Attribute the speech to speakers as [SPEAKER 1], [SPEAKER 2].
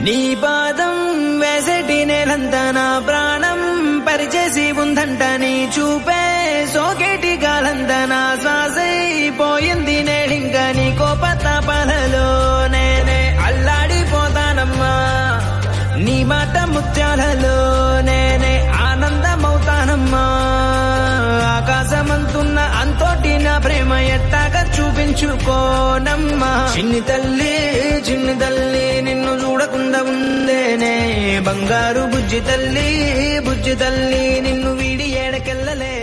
[SPEAKER 1] నీ పాదం వేసటి నేలంతా నా ప్రాణం పరిచేసి ఉందంట నీ చూపే సోకేటి గాలంతా నా శ్వాసైపోయింది నేడింక నీ కోపతాపాలలో నేనే అల్లాడిపోతానమ్మా నీ మాట ముత్యాలలో నేనే ఆనందమవుతానమ్మా ఆకాశమంతున్న అంతోటి నా ప్రేమ ఎట్టాగా చూపించుకోనమ్మా చిన్ని తల్లి చిన్ని తల్లి నిన్ను చూడకుండా ఉందేనే బంగారు బుజ్జి తల్లి బుజ్జి తల్లి నిన్ను వీడి ఏడకెళ్ళలే